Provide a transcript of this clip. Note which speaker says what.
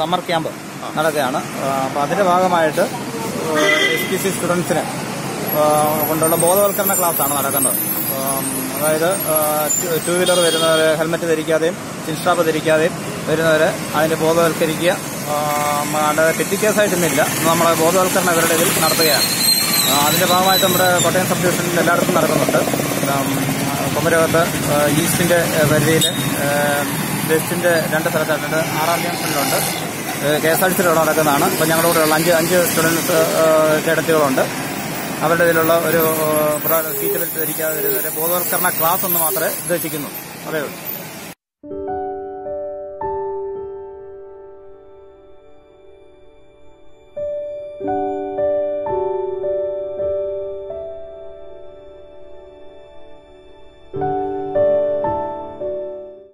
Speaker 1: summer camp നടക്കുകയാണ് അപ്പോൾ അതിന്റെ ഭാഗമായിട്ട് എസ് പി സി സ്റ്റുഡൻസിന് കൊണ്ടുള്ള ബോധവൽക്കരണ ക്ലാസ്സാണ് നടക്കുന്നത് ഉം, അതായത് ടൂ വീലർ വരുന്നവരെ ഹെൽമറ്റ് ധരിക്കാതെയും ചിൻസ്റ്റാപ്പ് ധരിക്കാതെയും വരുന്നവരെ അതിന്റെ ബോധവൽക്കരിക്കുക ഉം, അല്ലാതെ പെറ്റി കേസായിട്ടൊന്നുമില്ല നമ്മൾ ബോധവൽക്കരണം ഇവരുടെ ഇതിൽ നടത്തുകയാണ് ആ, അതിന്റെ ഭാഗമായിട്ട് നമ്മുടെ കോട്ടയം സബ് ഡിവിഷനിൽ എല്ലായിടത്തും നടക്കുന്നുണ്ട് ഉം, കുമരകത്ത് ആ, ഈസ്റ്റിന്റെ പരിധിയിൽ വെസ്റ്റിന്റെ രണ്ട് സ്ഥലത്തായിട്ടുണ്ട് ആറാം ജംഗ്ഷനിലുണ്ട് കെ എസ് ആർ ടി സിയിലൂടെ നടക്കുന്നതാണ് അപ്പോൾ ഞങ്ങളുടെ കൂടെയുള്ള അഞ്ച് അഞ്ച് സ്റ്റുഡൻസ് കേഡറ്റുകളുണ്ട് അവരുടെ ഇതിലുള്ള ഒരു സീറ്റ് ബെൽറ്റ് ധരിക്കാതെ വരുന്നവരെ ബോധവൽക്കരണ ക്ലാസ് എന്ന് മാത്രമേ ഉദ്ദേശിക്കുന്നു അതേ ഉള്ളൂ